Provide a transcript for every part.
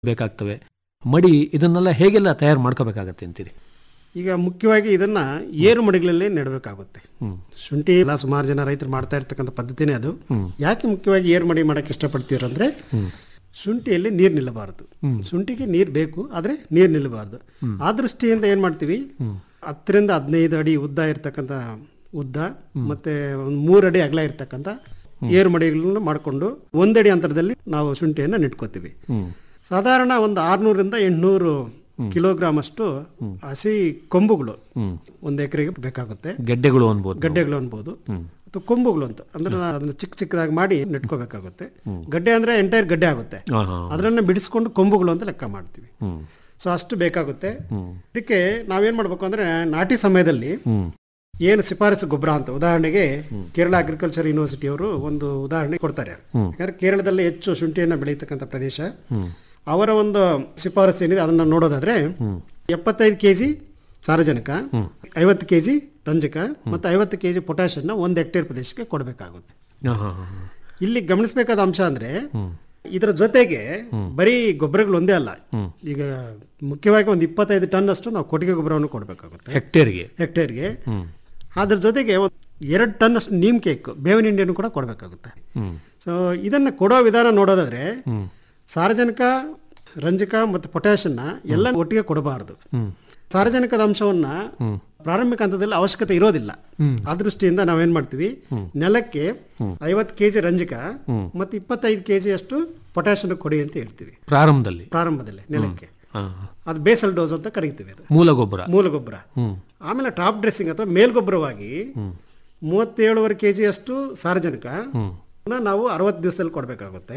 ಬೇಕಾಗ್ತವೆ ಮಡಿ ಇದನ್ನೆಲ್ಲ ಹೇಗೆಲ್ಲ ತಯಾರು ಮಾಡ್ಕೋಬೇಕಾಗತ್ತೆ ಅಂತೀರಿ ಈಗ ಮುಖ್ಯವಾಗಿ ಇದನ್ನ ಏರು ಮಡಿಗಳಲ್ಲಿ ನೆಡಬೇಕಾಗುತ್ತೆ ಹ್ಮ್. ಶುಂಠಿ ಎಲ್ಲ ಸುಮಾರು ಜನ ರೈತರು ಮಾಡ್ತಾ ಇರ್ತಕ್ಕಂಥ ಪದ್ಧತಿನೇ ಅದು ಯಾಕೆ ಮುಖ್ಯವಾಗಿ ಏರು ಮಡಿ ಮಾಡಕ್ಕೆ ಇಷ್ಟಪಡ್ತೀರಂದ್ರೆ ಶುಂಠಿಯಲ್ಲಿ ನೀರು ನಿಲ್ಲಬಾರದು ಶುಂಠಿಗೆ ನೀರು ಬೇಕು ಆದರೆ ನೀರು ನಿಲ್ಲಬಾರದು ಆ ದೃಷ್ಟಿಯಿಂದ ಏನು ಮಾಡ್ತೀವಿ ಹತ್ತರಿಂದ ಹದಿನೈದು ಅಡಿ ಉದ್ದ ಇರ್ತಕ್ಕಂಥ ಉದ್ದ ಮತ್ತೆ ಒಂದು ಮೂರು ಅಡಿ ಅಗಲ ಇರ್ತಕ್ಕಂಥ ಏರು ಮಡಿಗಳನ್ನು ಮಾಡಿಕೊಂಡು ಒಂದಡಿ ಅಂತರದಲ್ಲಿ ನಾವು ಶುಂಠಿಯನ್ನು ನೆಟ್ಕೋತೀವಿ ಸಾಧಾರಣ ಒಂದು ಆರ್ನೂರಿಂದ ಎಂಟುನೂರು ಕಿಲೋಗ್ರಾಮ್ ಅಷ್ಟು ಹಸಿ ಕೊಂಬುಗಳು ಒಂದು ಎಕರೆಗೆ ಬೇಕಾಗುತ್ತೆ ಗೆಡ್ಡೆಗಳು ಅನ್ಬೋದು ಗಡ್ಡೆಗಳು ಅನ್ಬೋದು ಅಥವಾ ಕೊಂಬುಗಳು ಅಂತ ಅಂದ್ರೆ ಅದನ್ನ ಚಿಕ್ಕ ಚಿಕ್ಕದಾಗಿ ಮಾಡಿ ನೆಟ್ಕೋಬೇಕಾಗುತ್ತೆ ಗಡ್ಡೆ ಅಂದ್ರೆ ಎಂಟೈರ್ ಗಡ್ಡೆ ಆಗುತ್ತೆ ಹಾ, ಹಾ. ಅದನ್ನ ಬಿಡಿಸ್ಕೊಂಡು ಕೊಂಬುಗಳು ಅಂತ ಲೆಕ್ಕ ಮಾಡ್ತೀವಿ ಹ್ಮ್. ಸೊ ಅಷ್ಟು ಬೇಕಾಗುತ್ತೆ ಇದಕ್ಕೆ ನಾವೇನ್ ಮಾಡ್ಬೇಕು ಅಂದ್ರೆ ನಾಟಿ ಸಮಯದಲ್ಲಿ ಹ್ಮ್. ಏನು ಶಿಫಾರಸು ಗೊಬ್ಬರ ಅಂತ ಉದಾಹರಣೆಗೆ ಕೇರಳ ಅಗ್ರಿಕಲ್ಚರ್ ಯೂನಿವರ್ಸಿಟಿ ಅವರು ಒಂದು ಉದಾಹರಣೆ ಕೊಡ್ತಾರೆ ಯಾಕಂದ್ರೆ ಕೇರಳದಲ್ಲಿ ಹೆಚ್ಚು ಶುಂಠಿಯನ್ನು ಬೆಳೀತಕ್ಕಂಥ ಪ್ರದೇಶ ಅವರ ಒಂದು ಶಿಫಾರಸು ಏನಿದೆ ಅದನ್ನ ನೋಡೋದಾದ್ರೆ ಎಪ್ಪತ್ತೈದು ಕೆ ಜಿ ಸಾರಜನಕ ಐವತ್ತು ಕೆ ಜಿ ರಂಜಕ ಮತ್ತು ಐವತ್ತು ಕೆ ಜಿ ಪೊಟ್ಯಾಷನ್ನ ಒಂದು ಹೆಕ್ಟೇರ್ ಪ್ರದೇಶಕ್ಕೆ ಕೊಡಬೇಕಾಗುತ್ತೆ ಹಾ, ಹಾ, ಹಾ, ಹಾ. ಇಲ್ಲಿ ಗಮನಿಸಬೇಕಾದ ಅಂಶ ಅಂದ್ರೆ ಇದರ ಜೊತೆಗೆ ಬರೀ ಗೊಬ್ಬರಗಳು ಒಂದೇ ಅಲ್ಲ ಈಗ ಮುಖ್ಯವಾಗಿ ಒಂದು ಇಪ್ಪತ್ತೈದು ಟನ್ ಅಷ್ಟು ನಾವು ಕೊಟ್ಟಿಗೆ ಗೊಬ್ಬರವನ್ನು ಕೊಡಬೇಕಾಗುತ್ತೆ ಹೆಕ್ಟೇರ್ಗೆ ಹೆಕ್ಟೇರ್ಗೆ ಅದ್ರ ಜೊತೆಗೆ ಒಂದು ಎರಡು ಟನ್ ಅಷ್ಟು ನೀಮ್ ಕೇಕ್ ಬೇವಿನ ಹಿಂಡಿಯನ್ನು ಕೂಡ ಕೊಡಬೇಕಾಗುತ್ತೆ ಹ್ಮ್. ಸೊ ಇದನ್ನ ಕೊಡೋ ವಿಧಾನ ನೋಡೋದಾದ್ರೆ ಸಾರಜನಕ ರಂಜಕ ಮತ್ತು ಪೊಟ್ಯಾಷನ್ನ ಎಲ್ಲ ಒಟ್ಟಿಗೆ ಕೊಡಬಾರದು ಸಾರಜನಕದ ಅಂಶವನ್ನ ಪ್ರಾರಂಭಿಕ ಹಂತದಲ್ಲಿ ಅವಶ್ಯಕತೆ ಇರೋದಿಲ್ಲ ಆ ದೃಷ್ಟಿಯಿಂದ ನಾವೇನ್ ಮಾಡ್ತೀವಿ ನೆಲಕ್ಕೆ ಐವತ್ತು ಕೆಜಿ ರಂಜಕ ಮತ್ತು ಇಪ್ಪತ್ತೈದು ಕೆಜಿ ಅಷ್ಟು ಪೊಟ್ಯಾಷನ್ ಕೊಡಿ ಅಂತ ಹೇಳ್ತೀವಿ ಪ್ರಾರಂಭದಲ್ಲಿ ಪ್ರಾರಂಭದಲ್ಲಿ ನೆಲಕ್ಕೆ ಹಾ. ಅದು ಬೇಸಲ್ ಡೋಸ್ ಅಂತ ಕರೀತೀವಿ ಅದು ಮೂಲ ಗೊಬ್ಬರ ಮೂಲ ಗೊಬ್ಬರ ಆಮೇಲೆ ಟಾಪ್ ಡ್ರೆಸ್ಸಿಂಗ್ ಅಥವಾ ಮೇಲ್ಗೊಬ್ಬರವಾಗಿ ಮೂವತ್ತೇಳುವರೆ ಕೆ ಅಷ್ಟು ಸಾರಜನಕ ನಾವು ಅರವತ್ತು ದಿವಸದಲ್ಲಿ ಕೊಡಬೇಕಾಗುತ್ತೆ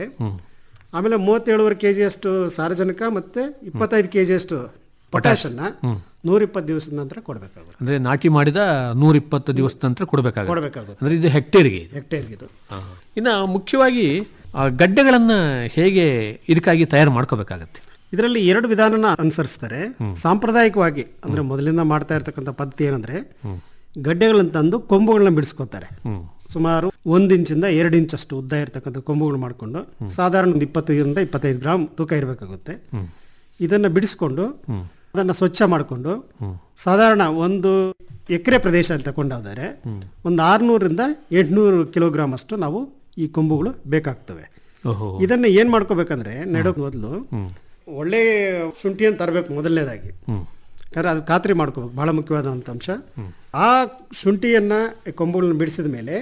ಆಮೇಲೆ ಮೂವತ್ತೇಳುವರೆ ಕೆ ಅಷ್ಟು ಸಾರಜನಕ ಮತ್ತೆ ಇಪ್ಪತ್ತೈದು ಕೆ ಅಷ್ಟು ಪೊಟ್ಯಾಷನ್ನ ನೂರಿಪ್ಪತ್ತು ದಿವಸದ ನಂತರ ಕೊಡಬೇಕಾಗುತ್ತೆ ಅಂದ್ರೆ ನಾಟಿ ಮಾಡಿದ ನೂರ ಇಪ್ಪತ್ತು ದಿವಸದ ನಂತರ ಕೊಡಬೇಕಾಗುತ್ತೆ ಕೊಡಬೇಕಾಗುತ್ತೆ ಅಂದ್ರೆ ಇದು ಹೆಕ್ಟೇರ್ಗೆ ಇದೆ ಹೆಕ್ಟೇರ್ಗೆ ಇದು ಹಾ. ಇನ್ನ ಮುಖ್ಯವಾಗಿ ಆ ಗಡ್ಡೆಗಳನ್ನ ಹೇಗೆ ಇದಕ್ಕಾಗಿ ತಯಾರು ಮಾಡ್ಕೋಬೇಕಾಗತ್ತೆ ಇದರಲ್ಲಿ ಎರಡು ವಿಧಾನನ ಅನುಸರಿಸ್ತಾರೆ ಸಾಂಪ್ರದಾಯಿಕವಾಗಿ ಅಂದ್ರೆ ಮೊದಲಿಂದ ಮಾಡ್ತಾ ಇರ್ತಕ್ಕಂಥ ಪದ್ಧತಿ ಏನಂದ್ರೆ ಗಡ್ಡೆಗಳನ್ನ ತಂದು ಕೊಂಬುಗಳನ್ನ ಬಿಡಿಸ್ಕೋತಾರೆ ಸುಮಾರು ಒಂದು ಇಂಚಿಂದ ಎರಡು ಇಂಚ್ ಅಷ್ಟು ಉದ್ದ ಇರತಕ್ಕಂಥ ಕೊಂಬುಗಳು ಮಾಡಿಕೊಂಡು ಸಾಧಾರಣ ಒಂದು ಇಪ್ಪತ್ತೈದರಿಂದ ಇಪ್ಪತ್ತೈದು ಗ್ರಾಮ್ ತೂಕ ಇರಬೇಕಾಗುತ್ತೆ ಇದನ್ನ ಬಿಡಿಸ್ಕೊಂಡು ಅದನ್ನ ಸ್ವಚ್ಛ ಮಾಡಿಕೊಂಡು ಸಾಧಾರಣ ಒಂದು ಎಕರೆ ಪ್ರದೇಶ ಅಂತ ತಗೊಂಡಾದರೆ ಒಂದು ಆರ್ನೂರಿಂದ ಎಂಟುನೂರು ಕಿಲೋಗ್ರಾಮ್ ಅಷ್ಟು ನಾವು ಈ ಕೊಂಬುಗಳು ಬೇಕಾಗ್ತವೆ ಓಹೋ ಇದನ್ನ ಏನ್ ಮಾಡ್ಕೋಬೇಕಂದ್ರೆ ನೆಡೋಕ್ ಮೊದಲು ಒಳ್ಳೆ ಶುಂಠಿಯನ್ನು ತರಬೇಕು ಮೊದಲನೇದಾಗಿ ಯಾಕಂದ್ರೆ ಅದು ಖಾತ್ರಿ ಮಾಡ್ಕೋಬೇಕು ಬಹಳ ಮುಖ್ಯವಾದಂಥ ಅಂಶ ಆ ಶುಂಠಿಯನ್ನ ಕೊಂಬುಗಳನ್ನ ಬಿಡಿಸಿದ ಮೇಲೆ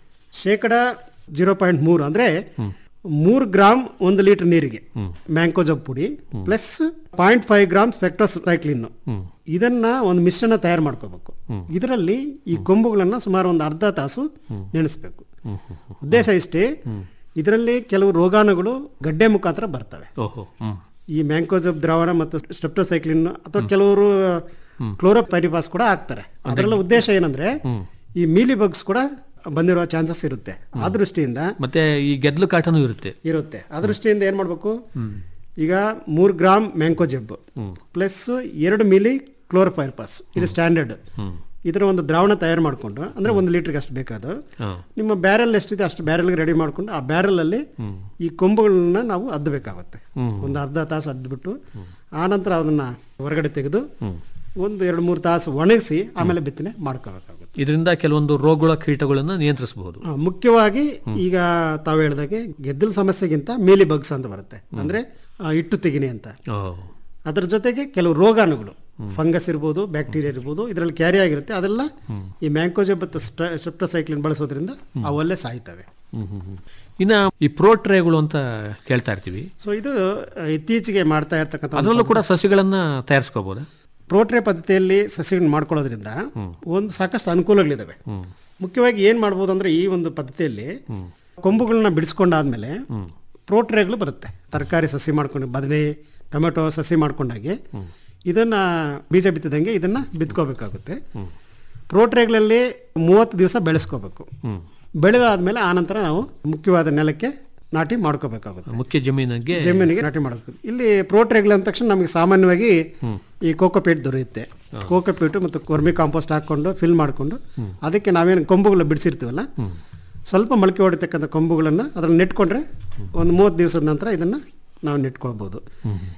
ಶೇಕಡ ಜೀರೋ ಪಾಯಿಂಟ್ ಮೂರು ಅಂದ್ರೆ ಮೂರು ಗ್ರಾಮ್ ಒಂದು ಲೀಟರ್ ನೀರಿಗೆ ಮ್ಯಾಂಕೋಜಬ್ ಪುಡಿ plus point five gram streptocycline ಇದನ್ನ ಒಂದು ಮಿಶ್ರಣ ತಯಾರು ಮಾಡ್ಕೋಬೇಕು ಇದರಲ್ಲಿ ಈ ಕೊಂಬುಗಳನ್ನ ಸುಮಾರು ಒಂದು ಅರ್ಧ ತಾಸು ನೆನೆಸ್ಬೇಕು ಉದ್ದೇಶ ಇಷ್ಟೇ ಇದರಲ್ಲಿ ಕೆಲವು ರೋಗಾಣುಗಳು ಗಡ್ಡೆ ಮುಖಾಂತರ ಬರ್ತವೆ ಓಹೋ ಹ್ಮ್ ಈ ಮ್ಯಾಂಕೋಜಬ್ ದ್ರಾವಣ ಮತ್ತು ಸ್ಟೆಪ್ಟೋಸೈಕ್ಲಿನ್ ಅಥವಾ ಕೆಲವರು ಕ್ಲೋರೋಪೈರಿಪಾಸ್ ಕೂಡ ಹಾಕ್ತಾರೆ ಅದರಲ್ಲ ಉದ್ದೇಶ ಏನಂದ್ರೆ ಈ ಮೀಲಿ ಬಗ್ಸ್ ಕೂಡ ಬಂದಿರೋ ಚಾನ್ಸಸ್ ಇರುತ್ತೆ ಆ ದೃಷ್ಟಿಯಿಂದ ಮತ್ತೆ ಈ ಗೆದ್ಲು ಕಾಟನೂ ಇರುತ್ತೆ ಇರುತ್ತೆ ಆ ದೃಷ್ಟಿಯಿಂದ ಏನ್ ಮಾಡ್ಬೇಕು ಈಗ ಮೂರ್ ಗ್ರಾಮ್ ಮ್ಯಾಂಕೋಜೆಬ್ ಪ್ಲಸ್ ಎರಡು ಮಿಲಿ ಕ್ಲೋರೋಪೈರಿಪಾಸ್ ಇದು ಸ್ಟ್ಯಾಂಡರ್ಡ್ ಇದರ ಒಂದು ದ್ರಾವಣ ತಯಾರು ಮಾಡಿಕೊಂಡು ಅಂದ್ರೆ ಒಂದು ಲೀಟರ್ಗೆ ಅಷ್ಟು ಬೇಕಾದ ಹಾ. ನಿಮ್ಮ ಬ್ಯಾರಲ್ ಎಷ್ಟಿದೆ ಅಷ್ಟು ಬ್ಯಾರಲ್ಗೆ ರೆಡಿ ಮಾಡ್ಕೊಂಡು ಆ ಬ್ಯಾರಲ್ ಅಲ್ಲಿ ಈ ಕೊಂಬುಗಳನ್ನ ನಾವು ಅದ್ದಬೇಕಾಗುತ್ತೆ ಒಂದು ಅರ್ಧ ತಾಸು ಅದ್ಬಿಟ್ಟು ಆ ನಂತರ ಅದನ್ನ ಹೊರಗಡೆ ತೆಗೆದು ಒಂದು ಎರಡು ಮೂರು ತಾಸು ಒಣಗಿಸಿ ಆಮೇಲೆ ಬಿತ್ತನೆ ಮಾಡ್ಕೋಬೇಕಾಗುತ್ತೆ ಇದರಿಂದ ಕೆಲವೊಂದು ರೋಗಗಳ ಕೀಟಗಳನ್ನ ನಿಯಂತ್ರಿಸಬಹುದು ಆ, ಮುಖ್ಯವಾಗಿ ಈಗ ತಾವು ಹೇಳ್ದಾಗೆ ಗೆದ್ದಲು ಸಮಸ್ಯೆಗಿಂತ ಮೀಲಿ ಬಗ್ಸ್ ಅಂತ ಬರುತ್ತೆ ಅಂದ್ರೆ ಆ, ಇಟ್ಟು ತೆಗಿನಿ ಅಂತ ಅದರ ಜೊತೆಗೆ ಕೆಲವು ರೋಗಾಣುಗಳು ಫಂಗಸ್ ಇರ್ಬೋದು ಬ್ಯಾಕ್ಟೀರಿಯಾ ಇರ್ಬೋದು ಇದರಲ್ಲಿ ಕ್ಯಾರಿ ಆಗಿರುತ್ತೆ ಅದೆಲ್ಲ ಈ ಮ್ಯಾಂಕೋಜೆಬ್ ಮತ್ತು ಸ್ಟೆಪ್ಟೋಸೈಕ್ಲಿನ್ ಬಳಸೋದ್ರಿಂದ ಅವಲ್ಲೇ ಸಾಯ್ತವೆ ಇನ್ನ ಈ ಪ್ರೋಟ್ರೇಗಳು ಅಂತ ಕೇಳ್ತಾ ಇರ್ತೀವಿ ಸೊ ಇದು ಆ, ಇತ್ತೀಚೆಗೆ ಮಾಡ್ತಾ ಇರ್ತಕ್ಕಂಥ ಒಂದು ಅದರಲ್ಲೂ ಕೂಡ ಸಸಿಗಳನ್ನ ತಯಾರಿಸ್ಕೋಬಹುದಾ ಪ್ರೋಟ್ರೆ ಪದ್ಧತಿಯಲ್ಲಿ ಸಸಿಗಳನ್ನ ಮಾಡ್ಕೊಳ್ಳೋದ್ರಿಂದ ಒಂದು ಸಾಕಷ್ಟು ಅನುಕೂಲಗಳಿದಾವೆ ಮುಖ್ಯವಾಗಿ ಏನ್ ಮಾಡ್ಬೋದು ಅಂದ್ರೆ ಈ ಒಂದು ಪದ್ಧತಿಯಲ್ಲಿ ಕೊಂಬುಗಳನ್ನ ಬಿಡಿಸ್ಕೊಂಡಾದ್ಮೇಲೆ ಪ್ರೋಟ್ರೇಗಳು ಬರುತ್ತೆ ತರಕಾರಿ ಸಸಿ ಮಾಡ್ಕೊಂಡು ಬದನೆ ಟೊಮೆಟೊ ಸಸಿ ಮಾಡ್ಕೊಂಡಾಗೆ ಇದನ್ನ ಬೀಜ ಬಿತ್ತಿದಂಗೆ ಇದನ್ನ ಬಿತ್ಕೋಬೇಕಾಗುತ್ತೆ ಪ್ರೋಟ್ರೇಗಳಲ್ಲಿ ಮೂವತ್ತು ದಿವಸ ಬೆಳೆಸ್ಕೋಬೇಕು ಬೆಳೆದಾದ್ಮೇಲೆ ಆನಂತರ ನಾವು ಮುಖ್ಯವಾದ ನೆಲಕ್ಕೆ ನಾಟಿ ಮಾಡ್ಕೋಬೇಕಾಗುತ್ತೆ ಮುಖ್ಯ ಜಮೀನಿಗೆ ಜಮೀನಿಗೆ ನಾಟಿ ಮಾಡಬೇಕು ಇಲ್ಲಿ ಪ್ರೋಟ್ರೇಗ್ಲ್ ಅಂದ ತಕ್ಷಣ ನಮಗೆ ಸಾಮಾನ್ಯವಾಗಿ ಈ ಕೋಕೋಪೀಟ್ ದೊರೆಯುತ್ತೆ ಕೋಕೋಪೀಟ್ ಮತ್ತು ವರ್ಮಿ ಕಾಂಪೋಸ್ಟ್ ಹಾಕೊಂಡು ಫಿಲ್ ಮಾಡಿಕೊಂಡು ಅದಕ್ಕೆ ನಾವೇನು ಕೊಂಬುಗಳು ಬಿಡಿಸಿರ್ತೀವಲ್ಲ ಸ್ವಲ್ಪ ಮೊಳಕೆ ಹೊಡಿತಕ್ಕಂಥ ಕೊಂಬುಗಳನ್ನು ಅದನ್ನು ನೆಟ್ಕೊಂಡ್ರೆ ಒಂದು ಮೂವತ್ತು ದಿವಸದ ನಂತರ ಇದನ್ನು ನಾವು ನೆಟ್ಕೊಳ್ಬೋದು